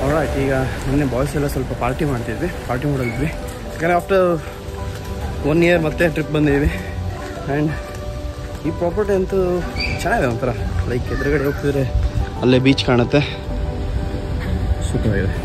ಆಯ್ತು ಈಗ ಮೊನ್ನೆ ಬಾಯ್ಸ್ ಎಲ್ಲ ಸ್ವಲ್ಪ ಪಾರ್ಟಿ ಮಾಡ್ತಿದ್ವಿ ಪಾರ್ಟಿ ಮಾಡೋದಿದ್ವಿ ಯಾಕಂದರೆ ಆಫ್ಟರ್ ಒನ್ ಇಯರ್ ಮತ್ತೆ ಟ್ರಿಪ್ ಬಂದಿದ್ವಿ ಆ್ಯಂಡ್ ಈ ಪ್ರಾಪರ್ಟಿ ಅಂತೂ ಚೆನ್ನಾಗಿದೆ ಒಂಥರ ಲೈಕ್ ಎದುರುಗಡೆ ಹೋಗ್ತಿದ್ರೆ ಅಲ್ಲೇ ಬೀಚ್ ಕಾಣುತ್ತೆ ಸೂಪರಾಗಿದೆ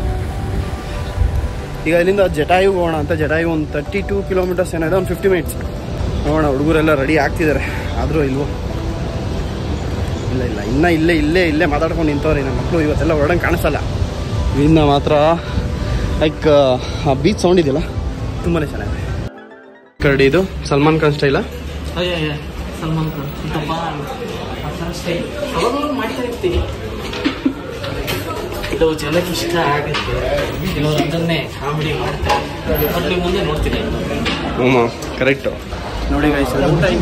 ಈಗ ಇಲ್ಲಿಂದ ಜಟಾಯುಗೆ ಹೋಗೋಣ ಅಂತ ಜಟಾಯು ಒಂದು ತರ್ಟಿ ಟೂ ಕಿಲೋಮೀಟರ್ಸ್ ಏನಿದೆ ಒಂದು ಫಿಫ್ಟಿ ಮಿನಿಟ್ಸ್ ನೋಡೋಣ ಹುಡುಗರೆಲ್ಲ ರೆಡಿ ಆಗ್ತಿದ್ದಾರೆ ಆದರೂ ಇಲ್ವೋ ಇಲ್ಲ ಇಲ್ಲ ಇನ್ನೂ ಇಲ್ಲೇ ಇಲ್ಲೇ ಇಲ್ಲೇ ಮಾತಾಡ್ಕೊಂಡು ನಿಂತವ್ರಿ ನಮ್ಮ ಮಕ್ಕಳು ಇವತ್ತೆಲ್ಲ ಹೊರಡಂಗೆ ಕಾಣಿಸಲ್ಲ ಇಲ್ಲಿಂದ ಮಾತ್ರ ಲೈಕ್ ಆ ಬೀಚ್ ಸೌಂಡ್ ಇದೆಯಲ್ಲ ತುಂಬಾ ಚೆನ್ನಾಗಿದೆ ಕರಡಿ ಇದು ಸಲ್ಮಾನ್ ಖಾನ್ ಸ್ಟೈಲಾ ಸಲ್ಮಾನ್ ಖಾನ್ ಇದ್ದಪ್ಪ ಸ್ಟೈಲ್ ಅವಾಗ ಮಾಡ್ತಾ ಇರ್ತೀವಿ ಇದು ಜನಕ್ಕೆ ಇಷ್ಟ ಆಗುತ್ತೆ ಕೆಲವರು ಅದನ್ನೇ ಕಾಮಿಡಿ ಮಾಡ್ತಾರೆ ಅಲ್ಲಿ ಮುಂದೆ ನೋಡ್ತೀನಿ ಹ್ಞೂ ಕರೆಕ್ಟು ನೋಡಿ ಗೈಸ್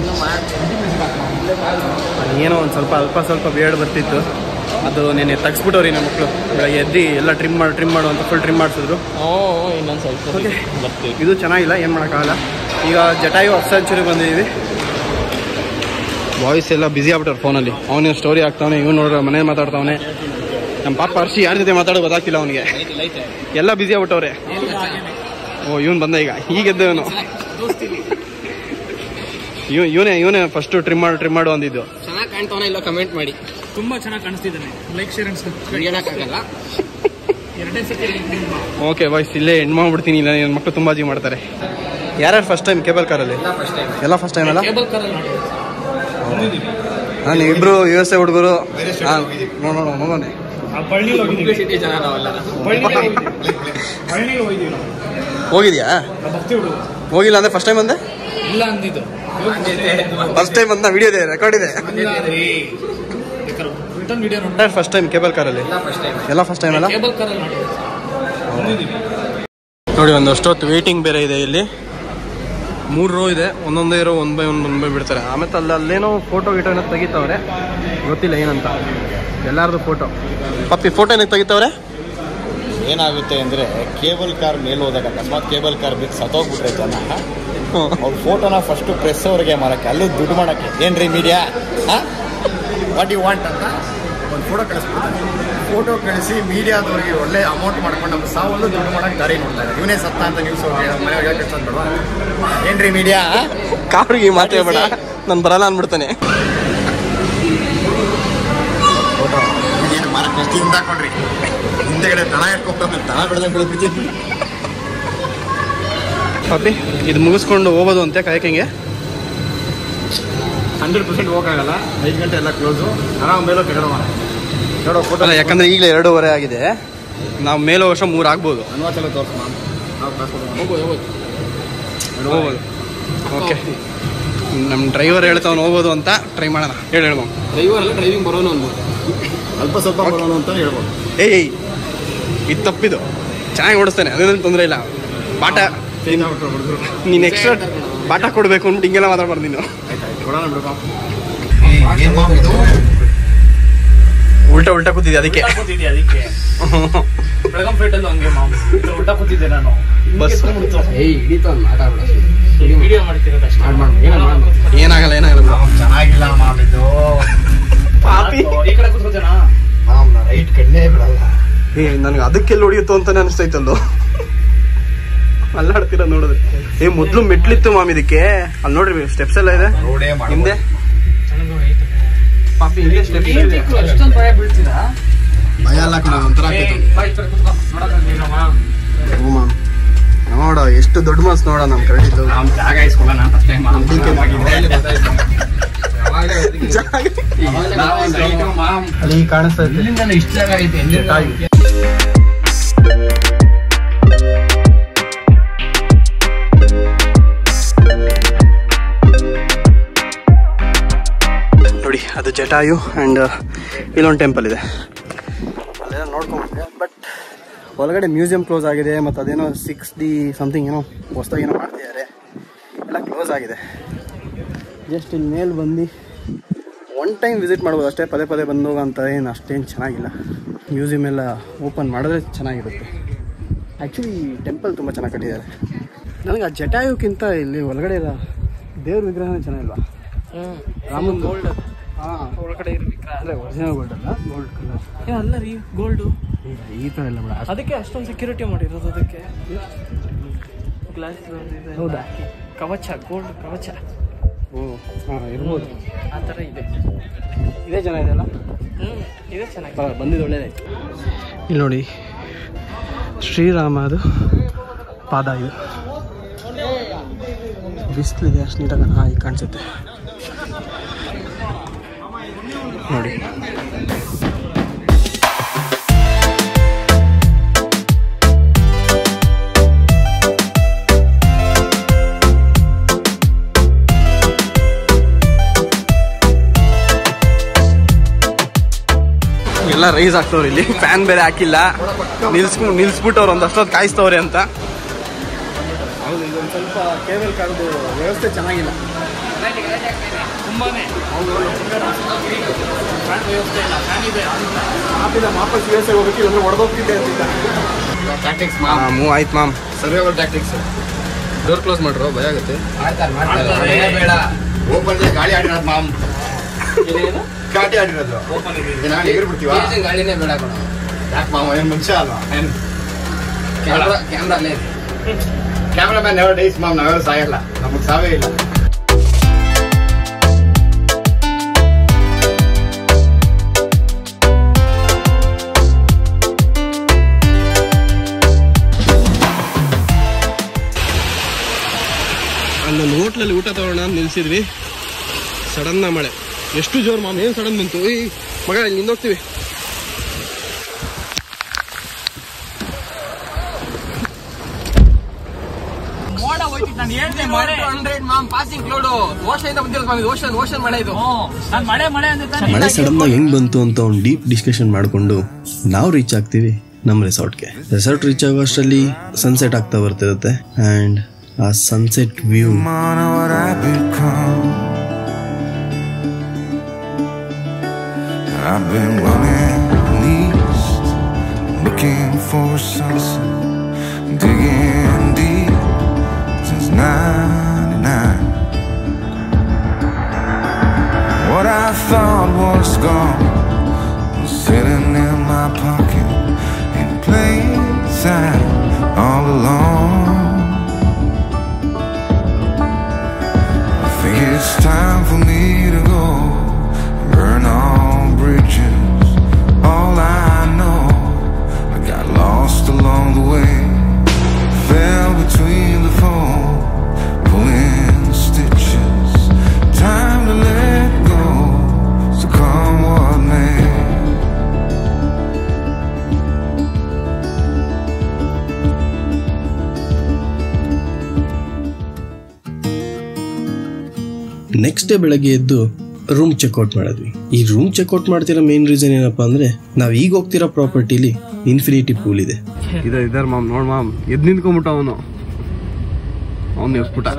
ಏನೋ ಒಂದು ಸ್ವಲ್ಪ ಅಲ್ಪ ಸ್ವಲ್ಪ ಬೇಡ ಬರ್ತಿತ್ತು ಅದು ನೆನೆ ತೆಗ್ಸ್ಬಿಟ್ಟವ್ರಿ ನಮ್ಮ ಮಕ್ಕಳು ಬೆಳಗ್ಗೆ ಎದ್ದು ಎಲ್ಲ ಟ್ರಿಮ್ ಮಾಡಿ ಟ್ರಿಮ್ ಮಾಡು ಅಂತ ಫುಲ್ ಟ್ರಿಮ್ ಮಾಡಿಸಿದ್ರು ಓ ಇನ್ನೊಂದು ಸ್ವಲ್ಪ ಓಕೆ ಬರ್ತೀವಿ ಇದು ಚೆನ್ನಾಗಿಲ್ಲ ಏನು ಮಾಡೋಕ್ಕಾಗಲ್ಲ ಈಗ ಜಟಾಯು ಹತ್ತು ಸೆಂಚುರಿ ಬಂದಿದ್ದೀವಿ ಬಾಯ್ಸ್ ಎಲ್ಲ ಬ್ಯುಸಿ ಆಗ್ಬಿಟ್ಟವ್ರು ಫೋನಲ್ಲಿ ಅವನೇ ಸ್ಟೋರಿ ಆಗ್ತಾವನೆ ಇವ್ನು ನೋಡ್ರೆ ಮನೇಲಿ ಮಾತಾಡ್ತಾವನೆ ನಮ್ಮ ಪಾಪ ಅರ್ಷಿ ಯಾರ ಜೊತೆ ಮಾತಾಡೋ ಗೊತ್ತಾಗ್ತಿಲ್ಲ ಅವನಿಗೆ ಎಲ್ಲ ಬ್ಯುಸಿ ಆಗ್ಬಿಟ್ಟವ್ರೆ ಓ ಇವನು ಬಂದ ಈಗ ಈಗ ಎದ್ದವನು ಇವ್ ಇವನೇ ಇವನೇ ಫಸ್ಟ್ ಟ್ರಿಮ್ ಮಾಡು ಟ್ರಿಮ್ ಮಾಡು ಅಂದಿದ್ದು ಚೆನ್ನಾಗಿ ಕಾಣ್ತಾವನ ಇಲ್ಲ ಕಮೆಂಟ್ ಮಾಡಿ ತುಂಬಾ ಚೆನ್ನಾಗಿ ಕಾಣಿಸ್ತಿದ್ದಾನೆ ಲೈಕ್ ಶೇರ್ ಅಂಡ್ ಸಬ್ಸ್ಕ್ರೈಬ್ ಹೇಳಕ್ಕಾಗಲ್ಲ ಎರಡನೇ ಸತಿ ಓಕೆ ಬಾಯ್ಸ್ ಇಲ್ಲೇ ಹೆಣ್ಣು ಮಾಡ್ಬಿಡ್ತೀನಿ ಇಲ್ಲ ನನ್ನ ಮಕ್ಕಳು ತುಂಬ ಜೀವ ಮಾಡ್ತಾರೆ ಯಾರ್ಯಾರು ಫಸ್ಟ್ ಟೈಮ್ ಕೇಬಲ್ ಕಾರಲ್ಲಿ ಎಲ್ಲ ಫಸ್ಟ್ ಟೈಮ್ ಅಲ್ಲ ಕೇಬಲ್ ಕಾರಲ್ಲಿ ನೋಡಿ ನಾನು ಇಬ್ರು ಯು ಎಸ್ ಎ ಹುಡುಗರು ನೋಡೋಣ ಹೋಗೋಣ ಸಿಟಿ ಜನ ನಾವೆಲ್ಲ ಪಳನಿಗೆ ಹೋಗಿದ್ದೀವಿ ನಾವು ಹೋಗಿದ್ಯಾ ನಾವು ಭಕ್ತಿ ಹುಡುಗ ಹೋಗಿಲ್ಲ ಅಂದ್ರೆ ಫಸ್ಟ್ ಟೈಮ್ ಬಂದೆ ಇಲ್ಲ ಅಂದಿದ್ದು ಫಸ್ಟ್ ಟೈಮ್ ಬಂದ ವಿಡಿಯೋ ಇದೆ ರೆಕಾರ್ಡ್ ಇದೆ ರಿಟರ್ನ್ ವಿಡಿಯೋ ನೋಡಿ ಫಸ್ಟ್ ಟೈಮ್ ಕೇಬಲ್ ಕಾರಲ್ಲಿ ಎಲ್ಲ ಫಸ್ಟ್ ಟೈಮ್ ಅಲ್ಲ ಕೇಬಲ್ ಕಾರಲ್ಲಿ ನೋಡಿ ನೋಡಿ ಒಂದು ಅಷ್ಟೊತ್ತು ವೇಟಿಂಗ್ ಬೇರೆ ಇದೆ ಇಲ್ಲಿ ಮೂರು ರೋ ಇದೆ ಒಂದೊಂದೇ row one by one one by ಬಿಡ್ತಾರೆ ಆಮೇಲೆ ಅಲ್ಲಿ ಅಲ್ಲೇನೋ ಫೋಟೋ ಗಿಟೋ ಏನೋ ತೆಗಿತಾವ್ರೆ ಗೊತ್ತಿಲ್ಲ ಏನಂತ ಎಲ್ಲಾರ್ದು ಫೋಟೋ ಪಪ್ಪಿ ಫೋಟೋ ಏನಕ್ಕೆ ತೆಗಿತಾವ್ರೆ ಏನಾಗುತ್ತೆ ಅಂದ್ರೆ ಕೇಬಲ್ ಕಾರ್ ಮೇಲೆ ಹೋದಾಗ ಅಕಸ್ಮಾತ್ ಕೇಬಲ್ ಕಾರ್ ಬಿಟ್ಟು ಸತ್ತೋಗ್ಬಿಟ್ರೆ ಜನ ಅವ್ರ ಫೋಟೋನ ಫಸ್ಟ್ ಪ್ರೆಸ್ ಅವ್ರಿಗೆ ಮಾರಕ್ಕೆ ಅಲ್ಲೂ ದುಡ್ಡು ಮಾಡಕ್ಕೆ ಏನ್ರಿ ಮೀಡಿಯಾ ವಾಟ್ ಯು ವಾಂಟ್ ಅಂತ ಒಂದು ಫೋಟೋ ಕಳಿಸ್ಬಿಡ್ತಾರೆ ಫೋಟೋ ಕಳಿಸಿ ಮೀಡಿಯಾದವ್ರಿಗೆ ಒಳ್ಳೆ ಅಮೌಂಟ್ ಮಾಡ್ಕೊಂಡು ನಮ್ಮ ಸಾವಲ್ಲೂ ದುಡ್ಡು ಮಾಡಕ್ಕೆ ದಾರಿ ನೋಡ್ತಾರೆ ಇವನೇ ಸತ್ತ ಅಂತ ನ್ಯೂಸ್ ಮನೆಯವ್ರಿಗೆ ಕಳ್ಸೋದು ಬೇಡವಾ ಏನ್ರಿ ಮೀಡಿಯಾ ಕಾವ್ರಿಗೆ ಮಾತೇ ಬೇಡ ನಾನು ಬರಲ್ಲ ಅಂದ್ಬಿಡ್ತಾನೆ ಫೋಟೋ ಏನು ಮಾರಕ್ಕೆ ಎಷ್ಟು ಹಿಂದೆ ಹಾಕೊಂಡ್ರಿ ಹಿಂದೆಗಡೆ ದನ ಇಟ್ಕೊಂಡು ದನ ಬೆಳೆದಂಗೆ ಬೆಳೆದ್ಬಿಡ್ತೀನಿ ಪಪ್ಪಿ ಇದು ಮುಗಿಸ್ಕೊಂಡು ಹೋಗೋದು ಅಂತೆ ಕಾಯಕಂಗೆ ಹಂಡ್ರೆಡ್ ಪರ್ಸೆಂಟ್ ಹೋಗಕ್ಕಾಗಲ್ಲ ಐದು ಗಂಟೆ ಎಲ್ಲ ಕ್ಲೋಸು ಆರಾಮ್ ಮೇಲೋ ಕೆಳಗಡೆ ನೋಡೋ ಫೋಟೋ ಅಲ್ಲ ಯಾಕಂದ್ರೆ ಈಗಲೇ ಎರಡೂವರೆ ಆಗಿದೆ ನಾವು ಮೇಲೆ ವರ್ಷ ಮೂರು ಆಗ್ಬೋದು ಅನ್ವಾಚಲ ತೋರಿಸೋಣ ನಾವು ಕಾಸು ಕೊಡೋಣ ಹೋಗ್ಬೋದು ಹೋಗ್ಬೋದು ಹೋಗ್ಬೋದು ಓಕೆ ನಮ್ಮ ಡ್ರೈವರ್ ಹೇಳ್ತಾವ್ನು ಹೋಗ್ಬೋದು ಅಂತ ಟ್ರೈ ಮಾಡೋಣ ಹೇಳಿ ಹೇಳ್ಬೋ ಡ್ರೈವರ್ ಅಲ್ಲ ಡ್ರೈವಿಂಗ್ ಬರೋನು ಅನ್ಬೋದು ಅಲ್ಪ ಸ್ವಲ್ಪ ಬರೋಣ ಅಂತ ಹೇಳ್ಬೋದು ಏಯ್ ಇದು ತಪ್ಪಿದು ಚೆನ್ನಾಗಿ ಓಡಿಸ್ತಾನೆ ಅದೇನು ತೊಂದರೆ ಇಲ್ಲ ಬಾಟ ನೀನು ಎಕ್ಸ್ಟ್ರಾ ಬಾಟ ಕೊಡಬೇಕು ಅಂತ ಹಿಂಗೆಲ್ಲ ಮಾತಾಡ್ಬಾರ್ದು ನೀನು ಆಯ್ತಾಯ್ತು ಕೊಡೋಣ ಬಿಡಪ್ಪ ಉಲ್ಟಾ ಉಲ್ಟಾ ಕೂತಿದ್ದೆ ಅದಕ್ಕೆ ಕೂತಿದ್ದೆ ಅದಕ್ಕೆ ಬೆಳಗಾಂ ಫೇಟಲ್ಲೂ ಹಂಗೆ ಮಾಮ್ ಇದ್ರ ಉಲ್ಟಾ ಕೂತಿದ್ದೆ ನಾನು ಬಸ್ ಏಯ್ ಹಿಡಿತು ಒಂದು ಮಾತಾಡ ವಿಡಿಯೋ ಮಾಡ್ತಿರೋದು ಅಷ್ಟೇ ಏನಾಗಲ್ಲ ಏನಾಗಲ್ಲ ಚೆನ್ನಾಗಿಲ್ಲ ಮಾಮ್ ಇದು ಪಾಪಿ ಈ ಕಡೆ ಕೂತ್ಕೋತೇನಾ ಮಾಮ್ ನಾ ರೈಟ್ ಕಣ್ಣೇ ಬಿಡಲ್ಲ ಏ ನನಗೆ ಅದಕ್ಕೆಲ್ಲ ಹೊಡಿಯುತ್ತೋ ಅಂತಾನೆ ಅನಿಸ್ತೈತಲ್ಲೋ ಅಲ್ಲಾಡ್ತೀರ ನೋಡಿದ್ರೆ ಏ ಮೊದ್ಲು ಮೆಟ್ಲಿತ್ತು ಮಾಮ್ ಇದಕ್ಕೆ ಅಲ್ಲಿ ನೋಡ್ರಿ ಸ್ಟೆಪ್ಸ್ ಎಲ್ಲ ಇದೆ ರೋಡೇ ಮಾಡಿ ಹಿಂದೆ ಪಾಪಿ ಹಿಂಗೆ ಸ್ಟೆಪ್ಸ್ ಇದೆ ಅಷ್ಟೊಂದು ಭಯ ಬೀಳ್ತೀರಾ ಭಯ ಅಲ್ಲ ಕಣ ಒಂಥರ ಆಗ್ತೈತೆ. ಬಾ ಈ ಕಡೆ ಕೂತ್ಕೋ ನೋಡಕ್ಕಾಗ್ಲಿಲ್ಲಮ್ಮ ಹ್ಞೂ ಮಾಮ್ ನೋಡ ಎಷ್ಟು ದೊಡ್ಡ ಮನ್ಸು ನೋಡ ನಮ್ಮ ಕರೆದಿದ್ದು ಮಾಮ್ ಜಾಗ ಇಸ್ಕೊಳ್ಳೋಣ ಅಂತ ಅಷ್ಟೇ ಮಾಮ್ ಅಲ್ಲಿ ಕಾಣಿಸ್ತಾ ಇದೆ ಇಲ್ಲಿಂದ ಇಷ್ಟು ಜಾಗ ಐತೆ ನೋಡಿ ಅದು ಜಟಾಯು ಆ್ಯಂಡ್ ಇಲ್ಲೊಂದು ಟೆಂಪಲ್ ಇದೆ ಅಲ್ಲೆಲ್ಲ ನೋಡ್ಕೊಂಡ್ಬಂದೆ ಬಟ್ ಒಳಗಡೆ ಮ್ಯೂಸಿಯಂ ಕ್ಲೋಸ್ ಆಗಿದೆ ಮತ್ತು ಅದೇನೋ ಸಿಕ್ಸ್ ಡಿ ಸಮಥಿಂಗ್ ಏನೋ ಹೊಸ್ದಾಗಿ ಏನೋ ಮಾಡ್ತಿದ್ದಾರೆ ಎಲ್ಲ ಕ್ಲೋಸ್ ಆಗಿದೆ ಜಸ್ಟ್ ಇಲ್ಲಿ ಮೇಲೆ ಬಂದು ಒನ್ ಟೈಮ್ ವಿಸಿಟ್ ಮಾಡ್ಬೋದು ಅಷ್ಟೇ ಪದೇ ಪದೇ ಬಂದೋಗ ಅಂತ ಏನು ಅಷ್ಟೇನು ಚೆನ್ನಾಗಿಲ್ಲ ಮ್ಯೂಸಿಯಂ ಎಲ್ಲ ಓಪನ್ ಮಾಡಿದ್ರೆ ಚೆನ್ನಾಗಿರುತ್ತೆ ಆ್ಯಕ್ಚುಲಿ ಟೆಂಪಲ್ ತುಂಬ ಚೆನ್ನಾಗಿ ಕಟ್ಟಿದ್ದಾರೆ ನನಗೆ ಆ ಜಟಾಯುಕ್ಕಿಂತ ಇಲ್ಲಿ ಒಳಗಡೆ ಇರೋ ದೇವ್ರ ವಿಗ್ರಹನೇ ಚೆನ್ನಾಗಿಲ್ವಾ ರಾಮನ್ ಗೋಲ್ಡ್ ಹಾಂ ಒಳಗಡೆ ಇರೋ ವಿಗ್ರಹ ಅಂದರೆ ಒರಿಜಿನಲ್ ಗೋಲ್ಡ್ ಅಲ್ಲ ಗೋಲ್ಡ್ ಕಲರ್ ಏ ಅಲ್ಲ ರೀ ಗೋಲ್ಡು ಈ ಥರ ಇಲ್ಲ ಮೇಡಮ್ ಅದಕ್ಕೆ ಅಷ್ಟೊಂದು ಸೆಕ್ಯೂರಿಟಿ ಮಾಡಿರೋದು ಅದಕ್ಕೆ ಗ್ಲಾಸ್ ಹೌದಾ? ಕವಚ ಗೋಲ್ಡ್ ಕವಚ ಓ ಹಾಂ ಇರ್ಬೋದು ಆ ಥರ ಇದೆ ಇದೇ ಚೆನ್ನಾಗಿದೆ ಅಲ್ಲ ಹ್ಞೂ ಇದೆ ಚೆನ್ನಾಗಿ ಬಂದಿದ್ದು ಒಳ್ಳೇದಾಯ್ತು ಇಲ್ಲಿ ನೋಡಿ ಶ್ರೀರಾಮದು ಪಾದ ಇದು ಬಿಸಿಲಿದೆ ಅಷ್ಟು ನೀಟಾಗಿ ಹಾಂ ಈಗ ಕಾಣಿಸುತ್ತೆ ನೋಡಿ ಎಲ್ಲ ರೈಸ್ ಆಗ್ತವ್ರೆ ಇಲ್ಲಿ ಫ್ಯಾನ್ ಬೇರೆ ಹಾಕಿಲ್ಲ ನಿಲ್ಸ್ಕೊಂಡು ನಿಲ್ಸ್ಬಿಟ್ಟವ್ರು ಒಂದು ಅಷ್ಟೊತ್ತು ಕಾಯಿಸ್ತವ್ರೆ ಅಂತ ಹೌದು ಇದೊಂದು ಸ್ವಲ್ಪ ಕೇಬಲ್ ಕಾರ್ದು ವ್ಯವಸ್ಥೆ ಚೆನ್ನಾಗಿಲ್ಲ ತುಂಬಾನೇ ಮಾಪಿದ ವಾಪಸ್ ಯು ಎಸ್ ಹೋಗಕ್ಕೆ ಇಲ್ಲಂದ್ರೆ ಹೊಡೆದೋಗ್ತಿದ್ದೆ ಅಂತಿದ್ದ ಟ್ಯಾಕ್ಟಿಕ್ಸ್ ಮೂವ್ ಆಯ್ತು ಮಾಮ್ ಸರ್ವೈವಲ್ ಟ್ಯಾಕ್ಟಿಕ್ಸ್ ಡೋರ್ ಕ್ಲೋಸ್ ಮಾಡ್ರು ಭಯ ಆಗುತ್ತೆ ಬೇಡ ಓಪನ್ ಗಾಳಿ ಆಡಿರೋದು ಮಾಮ್ ಗಾಡಿ ಆಡಿರೋದು ಇದು ನಾನು ಎಗರ್ ಬಿಡ್ತೀವ ಗಾಳಿನೇ ಬೇಡ ಕಣ ಯಾಕೆ ಮಾಮ ಏನು ಮನುಷ್ಯ ಅಲ್ವಾ ಏನು ಕ್ಯಾಮ್ರಾ ಕ್ಯಾಮ್ರಾ ಅಲ್ಲೇ ಕ್ಯಾಮ್ರಾಮ್ಯಾನ್ ನೆವರ್ ಡೈಸ್ ಮಾಮ್ ನಾವೆಲ್ಲ ಸಾಯಲ್ಲ ನಮಗೆ ಸಾವೇ ಇಲ್ಲ ಅಲ್ಲೊಂದು ಹೋಟ್ಲಲ್ಲಿ ಊಟ ತಗೋಣ ಅಂತ ನಿಲ್ಸಿದ್ವಿ ಸಡನ್ನ ಮಳೆ ಎಷ್ಟು ಜೋರು ಮಾಮ್ ಏನು ಸಡನ್ ಬಂತು ಈ ಮಗ ಇಲ್ಲಿ ನಿಂದೋಗ್ತೀವಿ ಮೋಡ ಹೋಯ್ತು ನಾನು ಹೇಳ್ದೆ ಮಳೆ ಹಂಡ್ರೆಡ್ ಮಾಮ್ ಪಾಸಿಂಗ್ ಕ್ಲೌಡ್ ಓಷನ್ ಬಂದಿರೋದು ಮಾಮ್ ಇದು ಓಷನ್ ಓಷನ್ ಮಳೆ ಇದು ನಾನು ಮಳೆ ಮಳೆ ಅಂದ್ರೆ ಮಳೆ ಸಡನ್ ಆಗಿ ಹೆಂಗ್ ಬಂತು ಅಂತ ಒಂದು ಡೀಪ್ ಡಿಸ್ಕಷನ್ ಮಾಡಿಕೊಂಡು ನಾವು ರೀಚ್ ಆಗ್ತೀವಿ ನಮ್ಮ ರೆಸಾರ್ಟ್ಗೆ ರೆಸಾರ್ಟ್ ರೀಚ್ ಆಗೋ ಅಷ್ಟರಲ್ಲಿ ಸನ್ಸೆಟ್ ಆಗ್ತಾ ಬರ್ತಿರುತ್ತೆ ಆ್ಯಂಡ್ ಆ sunset view on what I've become. I've been running east, looking for a sunset, digging deep since '99. What I thought was gone was sitting in my pocket in plain sight all along. I think it's time for me to go burn all bridges. All I know, I got lost along the way. Fell between the foam, pulling stitches. Time to let go, so come what may. Next day ಬೆಳಗ್ಗೆ ಎದ್ದು room checkout ಮಾಡಿದ್ವಿ ಈ room checkout ಮಾಡ್ತಿರೋ main reason ಏನಪ್ಪಾ ಅಂದ್ರೆ ನಾವು ಈಗ ಹೋಗ್ತಿರೋ ಪ್ರಾಪರ್ಟಿಲಿ infinity pool ಇದೆ ಇದೆ ಇದಾರೆ ಮಾಮ್ ನೋಡ್ ಮಾಮ್ ಎದ್ ನಿಂತ್ಕೊಂಬಿಟ್ಟ ಅವನು ಅವ್ನು ಎಸ್ಬಿಟ್ಟ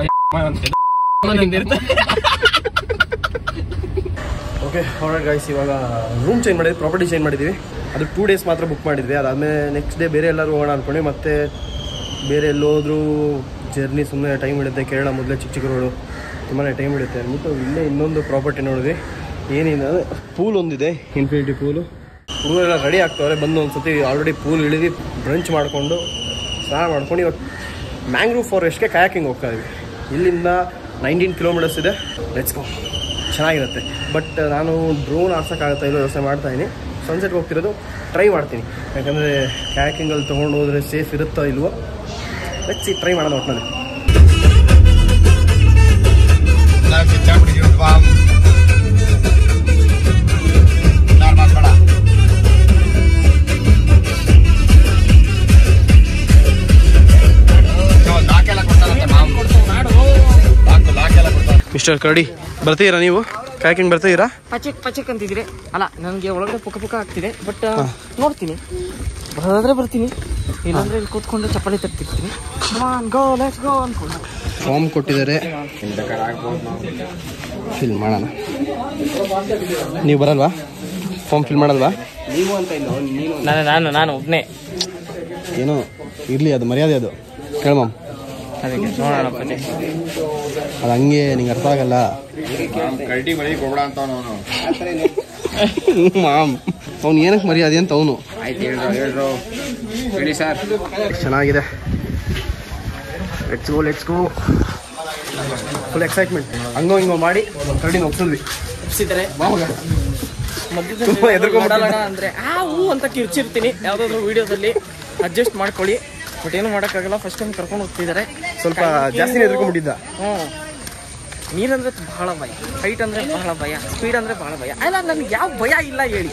ಓಕೆ ಆಲ್ರೈಟ್ ಗೈಸ್ ಇವಾಗ ರೂಮ್ ಚೇಂಜ್ ಮಾಡಿದ್ವಿ ಪ್ರಾಪರ್ಟಿ ಚೇಂಜ್ ಮಾಡಿದ್ವಿ ಅದು ಟೂ ಡೇಸ್ ಮಾತ್ರ ಬುಕ್ ಮಾಡಿದ್ವಿ ಅದಾದಮೇಲೆ ನೆಕ್ಸ್ಟ್ ಡೇ ಬೇರೆ ಎಲ್ಲರೂ ಹೋಗೋಣ ಅಂದ್ಕೊಂಡ್ವಿ ಮತ್ತೆ ಬೇರೆ ಎಲ್ಲೋದ್ರೂ ಜರ್ನಿ ಸುಮ್ಮನೆ ಟೈಮ್ ಹಿಡಿಯುತ್ತೆ ಕೇರಳ ಮೊದಲೇ ಚಿಕ್ಕ ಚಿಕ್ಕ ರೋಡು ತುಂಬಾ ಟೈಮ್ ಹಿಡಿಯುತ್ತೆ ಅಂದ್ಬಿಟ್ಟು ಇಲ್ಲೇ ಇನ್ನೊಂದು ಪ್ರಾಪರ್ಟಿ ನೋಡಿದ್ವಿ ಏನಿದೆ ಅಂದರೆ ಪೂಲ್ ಒಂದಿದೆ ಇನ್ಫಿನಿಟಿ ಪೂಲು ಹುಡುಗರೆಲ್ಲ ರೆಡಿ ಆಗ್ತವ್ರೆ ಬಂದು ಒಂದು ಸತಿ ಆಲ್ರೆಡಿ ಪೂಲ್ ಇಳಿದು ಬ್ರಂಚ್ ಮಾಡಿಕೊಂಡು ಸ್ನಾನ ಮಾಡ್ಕೊಂಡು ಇವತ್ತು ಮ್ಯಾಂಗ್ರೂವ್ ಫಾರೆಸ್ಟ್ಗೆ ಕಯಾಕಿಂಗ್ ಹೋಗ್ತಾ ಇದ್ವಿ ಇಲ್ಲಿಂದ ನೈನ್ಟೀನ್ ಕಿಲೋಮೀಟರ್ಸ್ ಇದೆ ಲೆಟ್ಸ್ ಗೋ ಚೆನ್ನಾಗಿರುತ್ತೆ ಬಟ್ ನಾನು ಡ್ರೋನ್ ಆಡ್ಸೋಕ್ಕಾಗತ್ತಾ ಇಲ್ಲೋ ಯೋಚನೆ ಮಾಡ್ತಾ ಇದ್ದೀನಿ ಸನ್ಸೆಟ್ಗೆ ಹೋಗ್ತಿರೋದು ಟ್ರೈ ಮಾಡ್ತೀನಿ ಯಾಕಂದರೆ ಕಯಾಕಿಂಗಲ್ಲಿ ತೊಗೊಂಡು ಹೋದರೆ ಸೇಫ್ ಇರುತ್ತೋ ಇಲ್ವೋ ಲೆಟ್ಸಿ ಟ್ರೈ ಮಾಡೋಣ ಒಟ್ಟಿನಲ್ಲಿ ಚಾಪಿಡಿಸಿರೋದು ಮಾಮ್ ನಾನು ಮಾತಾಡ ಲಾಕೆಲ್ಲ ಕೊಡ್ತಾರಂತೆ ಮಾಮ್ ಲಾಕ್ ಲಾಕೆಲ್ಲ ಕೊಡ್ತಾರೆ ಮಿಸ್ಟರ್ ಕರಡಿ ಬರ್ತೀರಾ ನೀವು ಕಯಾಕಿಂಗ್ ಬರ್ತೀರಾ ಪಚಕ್ ಪಚಕ್ ಅಂತಿದ್ರೆ ಅಲ್ಲ ನನಗೆ ಒಳಗಡೆ ಪುಕ ಪುಕ ಆಗ್ತಿದೆ ಬಟ್ ನೋಡ್ತೀನಿ ಬರೋದಾದ್ರೆ ಬರ್ತೀನಿ ಇಲ್ಲಾಂದ್ರೆ ಇಲ್ಲಿ ಕೂತ್ಕೊಂಡು ಚಪ್ಪಲಿ ತರ್ತಿರ್ತೀನಿ ಗೋ ಲೆಟ್ಸ್ ಗೋ ಅನ್ಕೊಂಡು ಫಾರ್ಮ್ ಕೊಟ್ಟಿದ್ದಾರೆ ಫಿಲ್ ಮಾಡೋಣ ನೀವು ಬರಲ್ವಾ ಫಾರ್ಮ್ ಫಿಲ್ ಮಾಡಲ್ವಾ ನಾನು ನಾನು ನಾನು ಒಬ್ಬನೇ ಏನೋ ಇರಲಿ ಅದು ಮರ್ಯಾದೆ ಅದು ಕೇಳ ಮಾಮ್ ಅದಕ್ಕೆ ನೋಡೋಣ ಪಚಕ್ ಅದು ಹಂಗೆ ನಿಂಗೆ ಅರ್ಥ ಆಗಲ್ಲ ಕಲ್ಟಿ ಬಳಿ ಕೊಡ ಅಂತ ಅವನು ಮಾಮ್ ಅವ್ನು ಏನಕ್ಕೆ ಮರ್ಯಾದೆ ಅಂತ ಅವನು ಆಯ್ತು ಹೇಳ್ರು ಹೇಳ್ರು ಹೇಳಿ ಸರ್ ಚೆನ್ನಾಗಿದೆ let's go let's go full excitement ಹಂಗೋ ಹಿಂಗೋ ಮಾಡಿ ಕರಡಿನ ಒಪ್ಸಿದ್ವಿ ಒಪ್ಸಿದ್ದಾರೆ ಮಾವಾಗ ಮಧ್ಯದಲ್ಲಿ ತುಂಬಾ ಹೆದರ್ಕೊಂಡ್ಬಿಟ್ಟಿದ್ದೆ. ಮಾಡಲ್ಲ ಅಂದ್ರೆ ಆ ಹೂ ಅಂತ ಕಿರ್ಚಿರ್ತೀನಿ ಯಾವ್ದಾದ್ರು ವಿಡಿಯೋದಲ್ಲಿ ಅಡ್ಜಸ್ಟ್ ಮಾಡ್ಕೊಳ್ಳಿ ಬಟ್ ಏನು ಮಾಡೋಕ್ಕಾಗಲ್ಲ ಫಸ್ಟ್ ಟೈಮ್ ಕರ್ಕೊಂಡು ಹೋಗ್ತಿದ್ದಾರೆ ಸ್ವಲ್ಪ ಜಾಸ್ತಿನೇ ಎದ್ಕೊಂಡ್ಬಿಟ್ಟಿದ್ದ ಹ್ಞೂ ನೀರಂದ್ರೆ ಬಹಳ ಭಯ ಹೈಟ್ ಅಂದ್ರೆ ಬಹಳ ಭಯ ಸ್ಪೀಡ್ ಅಂದ್ರೆ ಬಹಳ ಭಯ ಅಲ್ಲ ನನಗೆ ಯಾವ ಭಯ ಇಲ್ಲ ಹೇಳಿ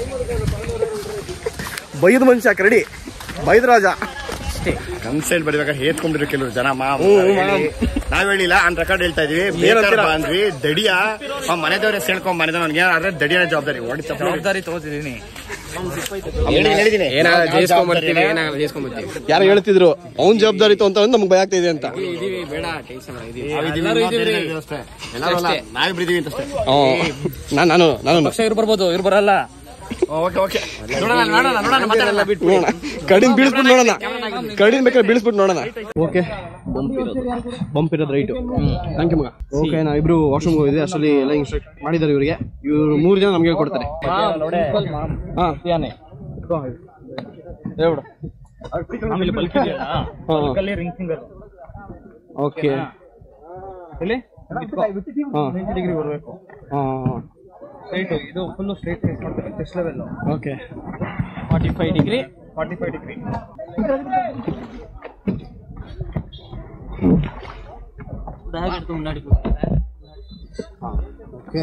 ಬೈದ ಮನುಷ್ಯ ಕರಡಿ ಬೈದ ರಾಜ ಅಷ್ಟೇ ಕನ್ಸೈಲ್ ಬರಿಬೇಕಾದ್ರೆ ಹೇತ್ಕೊಂಡಿರೋ ಕೆಲವರು ಜನ ಮಾಮ್ ಹ್ಞೂ, ಹ್ಞೂ, ಮಾಮ್. ನಾವ್ ಹೇಳಿಲ್ಲ ಆನ್ ರೆಕಾರ್ಡ್ ಹೇಳ್ತಾ ಇದೀವಿ ಏನಂತೀರ? ಬೇಕಾದ್ರೆ ಅಂದ್ವಿ ದಡಿಯ ಆ ಮನೆದವ್ರೆ ಸೇಳ್ಕೊಂಡ್ ಮನೆದ ನನ್ಗೆ ಆದ್ರೆ ದಡಿಯನ ಜವಾಬ್ದಾರಿ ಹೊಡಿ ಚಪ್ಪಾಳೆ ಹೊಡಿ. ಜವಾಬ್ದಾರಿ ತಗೋತಿದ್ದೀನಿ ಹೇಳಿ, ಹೇಳಿದೀನಿ. ಏನಾಗಲ್ಲ ನಾವ್ ಜಯಿಸ್ಕೊಂಡ್ಬರ್ತೀವಿ ಜವಾಬ್ದಾರಿನ- ಏನಾಗಲ್ಲ ಜಯಿಸ್ಕೊಂಡ್ಬರ್ತೀವಿ ಯಾರು ಹೇಳ್ತಿದ್ರು ಅವ್ನ್ ಜವಾಬ್ದಾರಿ ಅಂತ ನಮ್ಗೆ ಭಯ ಆಗ್ತಾ ಇದೆ ಅಂತ ಇದೀವಿ ಬೇಡ ಟೆನ್ಷನ್ ಇದೀವಿ ನಾವ್ ಇದೀವಿ, ಎಲ್ಲರೂ ಇನ್ನೊಂದ್ ಇದೀವಿ ಇದೀವಿ ಅಷ್ಟೇ. ಎಲ್ಲರೂ ಅಲ್ಲ, ನಾವಿಬ್ರು ಇದೀವಿ ಅಂತ ಅಷ್ಟೇ ನಾನು ನಾನು ನಾನು ಪಕ್ಷ ಇವ್ರು ಬರ್ಬೋದು ಇವ್ರು ಬರಲ್ಲ ಓಕೆ ಓಕೆ ನೋಡೋಣ ನೋಡೋಣ ನೋಡೋಣ ಮಾತಾಡಲ್ಲ ಬಿಟ್ಟು ನೋಡೋಣ ಕಡಿನ ಬೀಳಿಸ್ಬಿಟ್ಟು ನೋಡೋಣ ಕಡಿನ ಬೇಕಾದ್ರೆ ಬೀಳಿಸ್ಬಿಟ್ಟು ನೋಡೋಣ ಓಕೆ ಬಂಪ್ ಇರೋದು ರೈಟು ಥ್ಯಾಂಕ್ ಯು ಮಗ ಓಕೆ ನಾವಿಬ್ರು ವಾಶ್ರೂಮ್ ಹೋಗಿದ್ವಿ ಅಷ್ಟರಲ್ಲಿ ಎಲ್ಲ ಇನ್ಸ್ಟ್ರಕ್ಟ್ ಮಾಡಿದ್ದಾರೆ ಇವರಿಗೆ ಇವರು ಮೂರು ಜನ ನಮ್ಗೆ ಹೇಳ್ಕೊಡ್ತಾರೆ ಹಾಂ ಹೇಳ್ಬಿಡು ಓಕೆ ಇದು full straight test level okay forty five degree forty five degree bag எடுத்து முன்னாடி ಓಕೆ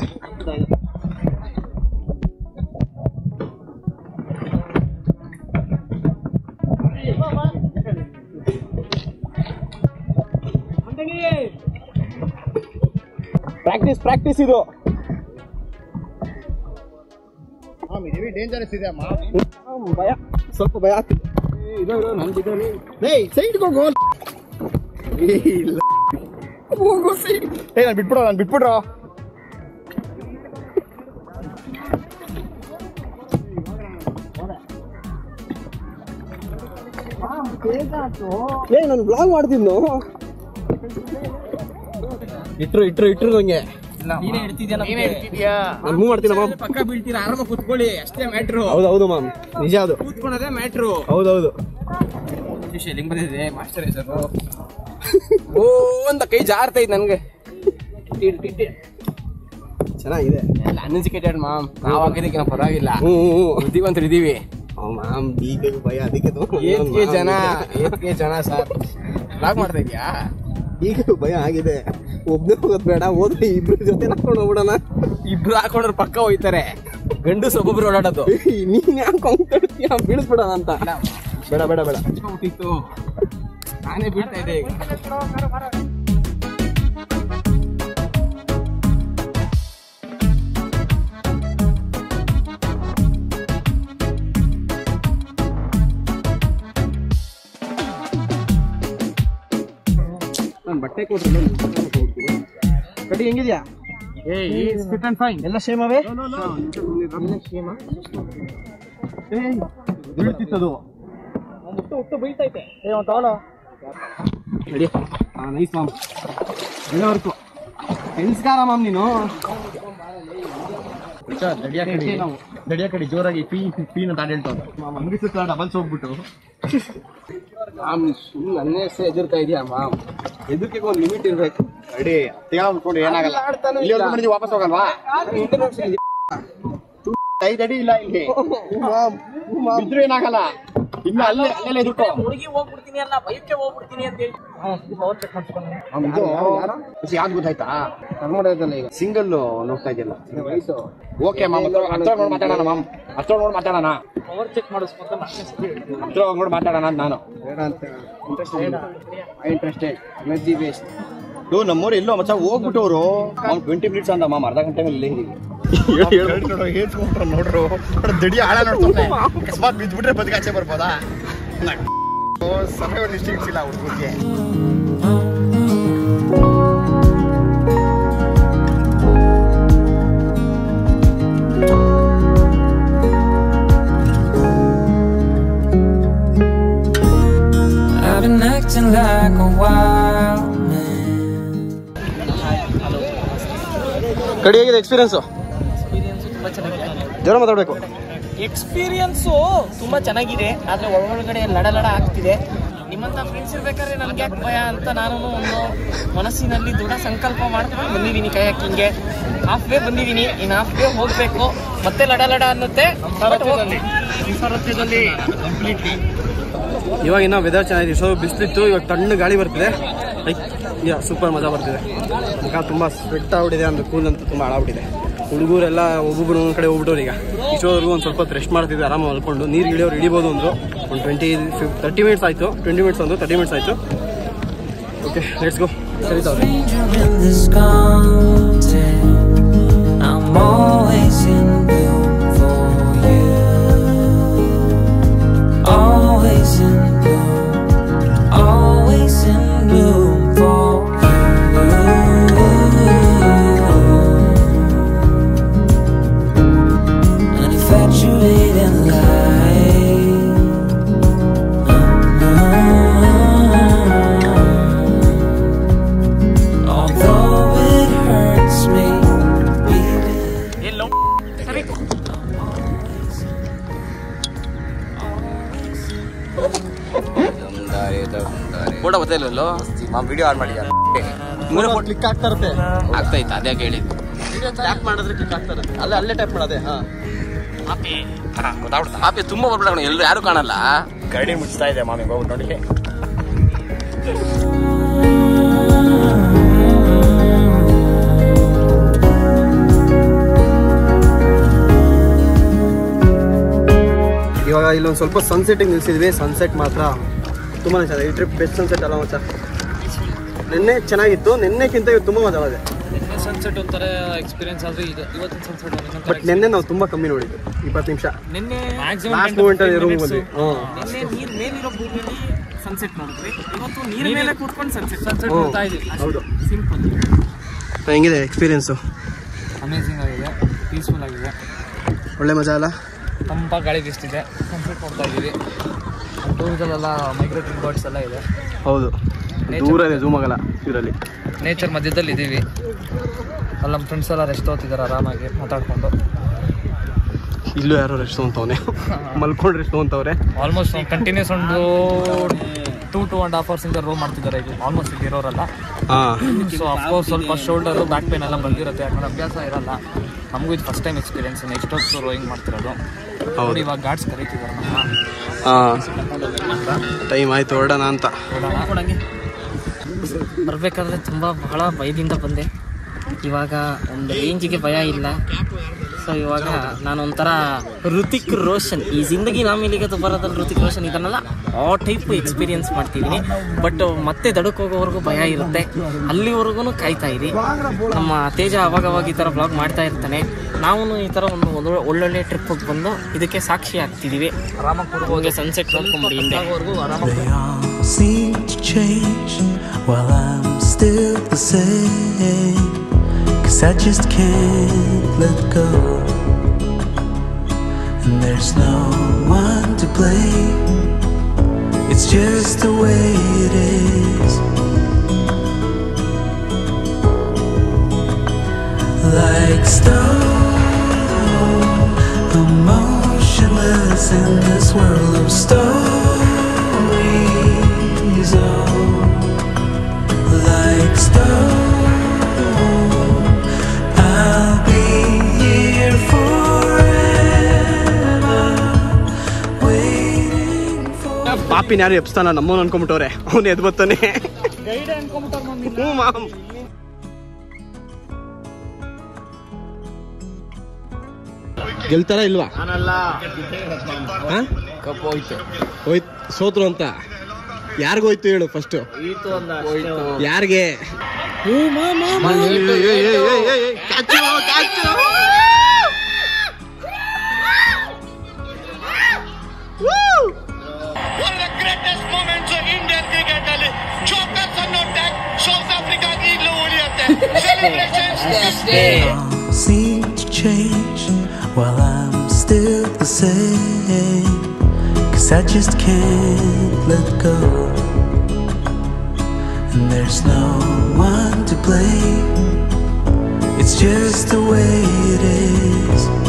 ಪ್ರಾಕ್ಟೀಸ್ ಪ್ರಾಕ್ಟೀಸ್ ಇದು ಡೇಂಜರಸ್ ಇದೆ ಅಮ್ಮ ಭಯ ಸ್ವಲ್ಪ ಭಯ ಆಗ್ತಿದೆ ಸೈಡ್ ಹೋಗೋ ಹೋಗೋ ಸೈಡ್ ಏ ನಾನು ಬಿಟ್ಬಿಡೋ ನಾನು ಬಿಟ್ಬಿಡ್ರೋ ಏ ನಾನು ಬ್ಲಾಗ್ ಮಾಡ್ತಿದ್ನು ಇಟ್ರು ಇಟ್ರು ಇಟ್ರು ನಂಗೆ ನೀನೇ ಇಡ್ತಿದ್ಯಾ ನೀನೇ ಇರ್ತಿದ್ಯಾ ನಾನು ಮೂವ್ ಮಾಡ್ತೀನಿ ಮಾಮ್ ಪಕ್ಕ ಬೀಳ್ತೀರಾ ಆರಾಮ ಕುತ್ಕೊಳ್ಳಿ ಅಷ್ಟೇ ಮ್ಯಾಟ್ರು ಹೌದು ಹೌದು ಮಾಮ್ ನಿಜ ಅದು ಕೂತ್ಕೊಳ್ಳೋದೇ ಮ್ಯಾಟ್ರು ಹೌದೌದು ವಿಷಯ ಹೆಂಗ್ ಬಂದಿದೆ ಮಾಸ್ಟರ್ ಹೆಸರು ಓ ಅಂತ ಕೈ ಜಾರ್ತೈತ್ ನನ್ಗೆ ಚೆನ್ನಾಗಿದೆ ಅನ್ಎಜುಕೇಟೆಡ್ ಮಾಮ್ ನಾವ್ ಹಾಕಿದಕ್ಕೆ ನಾವು ಪರವಾಗಿಲ್ಲ ಹ್ಞೂ ಹ್ಞೂ ಬುದ್ಧಿವಂತರು ಇದೀವಿ ಮಾಮ್ ಈಗ ಭಯ ಅದಕ್ಕೆ ಏತ್ಗೆ ಜನ ಏತ್ಗೆ ಜನ ಸರ್ ಲಾಕ್ ಮಾಡ್ತಾ ಇದ್ಯಾ ಈಗ ಭಯ ಆಗಿದೆ ಒಬ್ನೇ ಹೋಗೋದ್ ಬೇಡ ಹೋದ್ರೆ ಇಬ್ರು ಜೊತೆ ಹಾಕೊಂಡು ಹೋಗ್ಬಿಡೋಣ ಇಬ್ರು ಹಾಕೊಂಡ್ರೆ ಪಕ್ಕ ಹೋಯ್ತಾರೆ ಗಂಡು ಒಬ್ಬೊಬ್ರು ಓಡಾಡೋದು ನೀನ್ ಯಾಕೆ ಕೊಂಡ್ತೀಯ ಬೀಳಿಸ್ಬಿಡೋಣ ಅಂತ ಬೇಡ ಬೇಡ ಬೇಡ ಹುಟ್ಟಿತ್ತು ನಾನೇ ಬೀಳ್ತಾ ಇದ್ದೆ ಈಗ ನಾನು ಬಟ್ಟೆ ಕೊಡ್ತೀನಿ ಕಟಿ ಹೆಂಗಿದ್ಯಾ ಫಿಟ್ ಅಂಡ್ ಫೈನ್ ಎಲ್ಲ ಸೇಮ್ ಅವೇ ಬೀಳ್ತಿತ್ತದು ಹುಟ್ಟು ಹುಟ್ಟು ಬೀಳ್ತೈತೆ ರೆಡಿ ಹಾಂ ನೈಸ್ ಮಾಮ್ ಒಳ್ಳೆ ವರ್ಕು ಕೆಲ್ಸ್ಗಾರ ಮಾಮ್ ನೀನು ದಡಿಯ ಕಡೆ ನಾವು ದಡಿಯ ಕಡೆ ಜೋರಾಗಿ ಪೀ ಪೀನ ತಾಡ್ ಹೇಳ್ತಾವ ಮಾಮ್ ಅಂಗಡಿ ಸುತ್ತ ಡಬಲ್ಸ್ ಹೋಗ್ಬಿಟ್ಟು ಮಾಮ್ ಸುಮ್ಮನೆ ನನ್ನೇ ಹೆಸರು ಎದುರ್ತಾ ಇದೆಯಾ ಮಾಮ್ ಎದಕ್ಕೆ ಒಂದು ಲಿಮಿಟ್ ಇರ್ಬೇಕು ರೆಡಿ ತೆಗೆದುಕೊಂಡು ಏನಾಗಲ್ಲ ಇಲ್ಲಿ ಒಂದು ಮನೆಗೆ ವಾಪಸ್ ಹೋಗಲ್ವಾ ಐದು ಅಡಿ ಇಲ್ಲ ಇಲ್ಲಿ ಬಿದ್ರು ಏನಾಗಲ್ಲ ಇನ್ನು ಅಲ್ಲೇ ಅಲ್ಲೆಲ್ಲ ಎದುರ್ಕೋ ಹುಡುಗಿ ಹೋಗ್ಬಿಡ್ತೀನಿ ಅಲ್ಲ ಬೈಕ್ಗೆ ಹೋಗ್ಬಿಡ್ತೀನಿ ಅಂತ ಹೇಳಿ ಪವರ್ ಚೆಕ್ ಮಾಡ್ಸ್ಕೊಂಡು ಅವ್ನು ಇದು ಖುಷಿ ಯಾವ್ದು ಗೊತ್ತಾಯ್ತಾ ಕರ್ನಾಟಕದಲ್ಲಿ ಈಗ ಸಿಂಗಲ್ ನೋಡ್ತಾ ಇದೆಯಲ್ಲ ಓಕೆ ಮಾಮ್ ಹತ್ರ ಹತ್ರ ನೋಡಿ ಮಾತಾಡೋಣ ಮಾಮ್ ಹತ್ರ ನೋಡಿ ಮಾತಾಡೋಣ ಪವರ್ ಚೆಕ್ ಮಾಡಿಸ್ಕೊಂಡು ಹತ್ರ ಹೋಗಿ ನೋಡಿ ಮಾತಾಡೋಣ ಅಂತ ನಾನು ಬೇಡ ಅಂತ ಇಂಟ್ರೆಸ್ಟೆಡ್ ಎನರ್ಜಿ ವೇಸ್ಟ್ ಇವ್ ನಮ್ಮೂರು ಎಲ್ಲೋ ಮಚ್ಚ ಹೋಗ್ಬಿಟ್ಟವ್ರು ಅವ್ನು ಟ್ವೆಂಟಿ ಮಿನಿಟ್ಸ್ ಅಂದ ಮಾಮ್ ಅರ್ಧ ಗಂಟೆ ಮೇಲೆ ಇಲ್ಲೇ ಇದೀವಿ ಹೇಳ್ಕೊಂಡ್ರು ನೋಡ್ರು ದಡಿ ಆಳ ನೋಡ್ತಾನೆ ಅಕಸ್ಮಾತ್ ಬಿದ್ಬಿಟ್ರೆ ಬದುಕಾಚೆ ಬರ್ಬೋದಾ ಸಮಯ ಡಿಸ್ಟಿಕ್ಸ್ ಇಲ್ಲ ಹುಡುಗರಿಗೆ I've been acting like a wild ಕಡಿ ಹೇಗಿದೆ ಎಕ್ಸ್ಪೀರಿಯನ್ಸು ಎಕ್ಸ್ಪೀರಿಯನ್ಸ್ ತುಂಬಾ ಚೆನ್ನಾಗಿದೆ ಜೋರ ಮಾತಾಡ್ಬೇಕು ಎಕ್ಸ್ಪೀರಿಯನ್ಸು ತುಂಬಾ ಚೆನ್ನಾಗಿದೆ ಆದ್ರೆ ಒಳಗಡೆ ಲಡ ಲಡ ಆಗ್ತಿದೆ ನಿಮ್ಮಂತ ಫ್ರೆಂಡ್ಸ್ ಇರ್ಬೇಕಾದ್ರೆ ನನ್ಗೆ ಯಾಕೆ ಭಯ ಅಂತ ನಾನು ಒಂದು ಮನಸ್ಸಿನಲ್ಲಿ ದೃಢ ಸಂಕಲ್ಪ ಮಾಡ್ಕೊಂಡು ಬಂದಿದ್ದೀನಿ ಕಯಾಕಿಂಗೆ ಹಾಫ್ ವೇ ಬಂದಿದ್ದೀನಿ ಇನ್ನು ಹಾಫ್ ವೇ ಹೋಗ್ಬೇಕು ಮತ್ತೆ ಲಡ ಲಡ ಅನ್ನುತ್ತೆ ಸಾರಥ್ಯದಲ್ಲಿ ಕಂಪ್ಲೀಟ್ಲಿ ಇವಾಗ ಇನ್ನೂ ವೆದರ್ ಚೆನ್ನಾಗಿದೆ ಸೊ ಬಿಸಿಲಿತ್ತು ಇವಾಗ ತಣ್ಣ ಗಾಳಿ ಬರ್ತಿದೆ ಲೈಕ್ ಯಾ ಸೂಪರ್ ಮಜಾ ಬರ್ತಿದೆ ಈಗ ತುಂಬ ಸ್ವೆಟ್ ಆಗ್ಬಿಟ್ಟಿದೆ ಅಂದ್ರೆ ಕೂಲ್ ಅಂತೂ ತುಂಬ ಹಾಳಾಗ್ಬಿಟ್ಟಿದೆ ಹುಡುಗರೆಲ್ಲ ಒಬ್ಬೊಬ್ರು ಒಂದ್ ಕಡೆ ಹೋಗ್ಬಿಟ್ಟವ್ರು ಈಗ ಇಷ್ಟೋವರೆಗೂ ಒಂದು ಸ್ವಲ್ಪ ಹೊತ್ತು ರೆಸ್ಟ್ ಮಾಡ್ತಿದ್ದೆ ಆರಾಮಾಗಿ ಮಲ್ಕೊಂಡು ನೀರು ಇಳಿಯೋರು ಇಳಿಬೋದು ಅಂದರು ಒಂದು ಟ್ವೆಂಟಿ ಫಿಫ್ ತರ್ಟಿ ಮಿನಿಟ್ಸ್ ಆಯಿತು ಟ್ವೆಂಟಿ ಮಿನಿಟ್ಸ್ ಅಂದರು ತರ್ಟಿ ಮಿನಿಟ್ಸ್ ಆಯಿತು ಓಕೆ ಲೆಟ್ಸ್ ಗೋ ಸರಿ ತಾವ್ರೆ stranger in this content. I'm always in bloom for you. Always in bloom. Always in bloom for you. An infatuated light. Although it hurts me, baby. ಎಲ್ಲೋ ಸರಿ photo ಗೊತ್ತಿಲ್ಲಲ್ಲೋ video on ಮಾಡಿದ್ದಾರೆ click ಆಗ್ತಾ ಇರುತ್ತೆ ಆಗ್ತೈತೆ ಅದೇ ಹೇಳಿದ್ದು ಟ್ಯಾಪ್ ಮಾಡಿದ್ರೆ ಕ್ಲಿಕ್ ಆಗ್ತಾ ಇರುತ್ತೆ ಅಲ್ಲೇ ಅಲ್ಲೇ ಟ್ಯಾಪ್ ಮಾಡೋದೆ ಹಾಂ ಗೊತ್ತಾಗ್ಬಿಡ್ತಾ ಆಪಿ ತುಂಬಾ ಬರ್ಬಿಡ ಎಲ್ಲರೂ ಯಾರು ಕಾಣಲ್ಲ ಗರಡಿ ಮುಚ್ತಾ ಇದೆ ಮಾಮಿ ಹೋಗ್ಬಿಟ್ಟು ನೋಡಿ ಇವಾಗ ಇಲ್ಲೊಂದು ಸ್ವಲ್ಪ ಸನ್ಸೆಟಿಗೆ ನಿಲ್ಸಿದ್ವಿ ಸನ್ಸೆಟ್ ಮಾತ್ರ ತುಂಬಾ ಚೆನ್ನಾಗಿದೆ ಈ ಟ್ರಿಪ್ ಬೆಸ್ಟ್ ಸನ್ಸೆಟ್ ಅಲ್ಲ ಮಚ್ಚ ನಿನ್ನೆ ಚೆನ್ನಾಗಿತ್ತು ನಿನ್ನೆಕ್ಕಿಂತ ಇವತ್ತು ತುಂಬ ಮಜಾ ಇದೆ ಸನ್ಸೆಟ್ ಒಂಥರ ಎಕ್ಸ್ಪೀರಿಯನ್ಸ್ ಆದ್ರೆ ಇದು ಇವತ್ತಿನ ಸನ್ಸೆಟ್ ಬಟ್ ನಿನ್ನೆ ನಾವು ತುಂಬ ಕಮ್ಮಿ ನೋಡಿದ್ದು ಇಪ್ಪತ್ತು ನಿಮಿಷ ನಿನ್ನೆ ಲಾಸ್ಟ್ ಮೂಮೆಂಟಲ್ಲಿ ರೂಮ್ ಬಂದ್ವಿ ಹ್ಞೂ ನಿನ್ನೆ ನೀರ್ ಮೇಲಿರೋ ಭೂಮಿಯಲ್ಲಿ ಸನ್ಸೆಟ್ ನೋಡಿದ್ವಿ ಇವತ್ತು ನೀರ್ ಮೇಲೆ ಕೂತ್ಕೊಂಡು ಸನ್ಸೆಟ್ ಸನ್ಸೆಟ್ ಹ್ಞೂ ನೋಡ್ತಾ ಇದೀವಿ ಹೌದು ಸಿಂಪಲ್ ಹೆಂಗಿದೆ ಎಕ್ಸ್ಪೀರಿಯನ್ಸು ಅಮೇಸಿಂಗ್ ಆಗಿದೆ ಪೀಸ್ಫುಲ್ ಆಗಿದೆ ಒಳ್ಳೆ ಮಜಾ ಅಲ್ಲ ತಂಪ ಗಾಳಿ ಬೀಸ್ತಿದೆ ಸನ್ಸೆಟ್ ನೋಡ್ತಾ ಇದೀವಿ ದೂರದಲ್ಲೆಲ್ಲ ಮೈಗ್ರೇಟರಿ ಬರ್ಡ್ಸ್ ಎಲ್ಲ ಇದೆ ಹೌದು ದೂರ ಇದೆ ಝೂಮ್ ಆಗಲ್ಲ ಇದರಲ್ಲಿ ನೇಚರ್ ಮಧ್ಯದಲ್ಲಿ ಇದ್ದೀವಿ ಅಲ್ಲಿ ನಮ್ಮ ಫ್ರೆಂಡ್ಸ್ ಎಲ್ಲ ರೆಸ್ಟ್ ಹೋಗ್ತಿದ್ದಾರೆ ಆರಾಮಾಗಿ ಮಾತಾಡ್ಕೊಂಡು ಇಲ್ಲೂ ಯಾರೋ ರೆಸ್ಟ್ ತೊಗೊಂತವ್ನೆ ಮಲ್ಕೊಂಡು ರೆಸ್ಟ್ ತೊಗೊಂತವ್ರೆ ಆಲ್ಮೋಸ್ಟ್ ಕಂಟಿನ್ಯೂಸ್ ಒಂದು ಟೂ ಟೂ ಆ್ಯಂಡ್ ಹಾಫ್ ಅವರ್ಸಿಂದ ರೋ ಮಾಡ್ತಿದ್ದಾರೆ ಈಗ ಆಲ್ಮೋಸ್ಟ್ ಇಲ್ಲಿ ಇರೋರಲ್ಲ ಹಾಂ ಸೊ ಅಫ್ಕೋರ್ಸ್ ಸ್ವಲ್ಪ ಶೋಲ್ಡರು ಬ್ಯಾಕ್ ಪೇನ್ ಎಲ್ಲ ಬಂದಿರುತ್ತೆ ಯಾಕಂದ್ರೆ ಅಭ್ಯಾಸ ಇರಲ್ಲ ನಮಗೂ ಇದು ಫಸ್ಟ್ ಟೈಮ್ ಎಕ್ಸ್ಪೀರಿಯನ್ಸ್ ಎಷ್ಟೊತ್ತು ರೋಯಿಂಗ್ ಮಾಡ್ತಿರೋದು ನೋಡಿ ಇವಾಗ ಗಾರ್ಡ್ಸ್ ಕರೀತಿದ್ದಾರೆ ನಮ್ಮ ಹಾಂ ಟೈಮ್ ಆಯ್ತು ಹೊರಡೋಣ ಅಂತ ಕೊಡಂಗೆ ಬರಬೇಕಾದ್ರೆ ತುಂಬ ಬಹಳ ಭಯದಿಂದ ಬಂದೆ ಇವಾಗ ಒಂದು ರೇಂಜಿಗೆ ಭಯ ಇಲ್ಲ ಸೊ ಇವಾಗ ನಾನು ಒಂಥರ ಋತಿಕ್ ರೋಷನ್ ಈ ಜಿಂದಗಿ ನಾಮಿಲಿಗೆ ಬರೋದ್ರಲ್ಲಿ ಋತಿಕ್ ರೋಷನ್ ಇದನ್ನೆಲ್ಲ ಆ ಟೈಪ್ ಎಕ್ಸ್ಪೀರಿಯನ್ಸ್ ಮಾಡ್ತಿದ್ದೀನಿ ಬಟ್ ಮತ್ತೆ ದಡಕ್ಕೆ ಹೋಗೋವರೆಗೂ ಭಯ ಇರುತ್ತೆ ಅಲ್ಲಿವರೆಗೂ ಕಾಯ್ತಾ ಇರಿ ನಮ್ಮ ತೇಜ ಅವಾಗ ಅವಾಗ ಈ ಥರ ಬ್ಲಾಗ್ ಮಾಡ್ತಾ ಇರ್ತಾನೆ ನಾವು ಈ ಥರ ಒಂದು ಒಂದು ಒಳ್ಳೊಳ್ಳೆ ಟ್ರಿಪ್ಪಿಗೆ ಬಂದು ಇದಕ್ಕೆ ಸಾಕ್ಷಿ ಆಗ್ತಿದ್ದೀವಿ ಆರಾಮಾಗಿ ಹೋಗಿ ಸನ್ಸೆಟ್ ನೋಡ್ಕೊಂಬಿಡಿ ಹಿಂದೆ They all seem to change while I'm still the same. Cause I just can't let go. And there's no one to blame. It's just the way it is. Like stone, emotionless in this world of stories. Oh, like stone, I'll be here forever, waiting for. ಪಾಪಿನ ಯಾರು ಎಪ್ಸ್ತಾನ ನಮ್ಮವ್ನು ಅನ್ಕೊಂಬಿಟ್ಟವ್ರೆ ಅವ್ನು ಎದ್ ಬರ್ತಾನೆ ಹ್ಞೂ ma'am ಗೆಲ್ತಾರ ಇಲ್ವಾ ಹಾ? ಕಪ್ಪು ಹೋಯ್ತು ಹೋಯ್ತ್ ಸೋತ್ರು ಅಂತ ಯಾರಿಗೋಯ್ತು ಹೇಳು ಫಸ್ಟ್ ಯಾರಿಗೆ One of the greatest moments of Indian cricket ಅಲ್ಲಿ ಚೋಕರ್ಸ್ ಅನ್ನೋ ಟ್ಯಾಗ್ ಸೌತ್ ಆಫ್ರಿಕಾಗೆ ಈಗಲೂ ಉಳಿಯುತ್ತೆ celebrations all seem to change while I'm still the same. Cause I just can't let go. And there's no one to blame. It's just the way it is.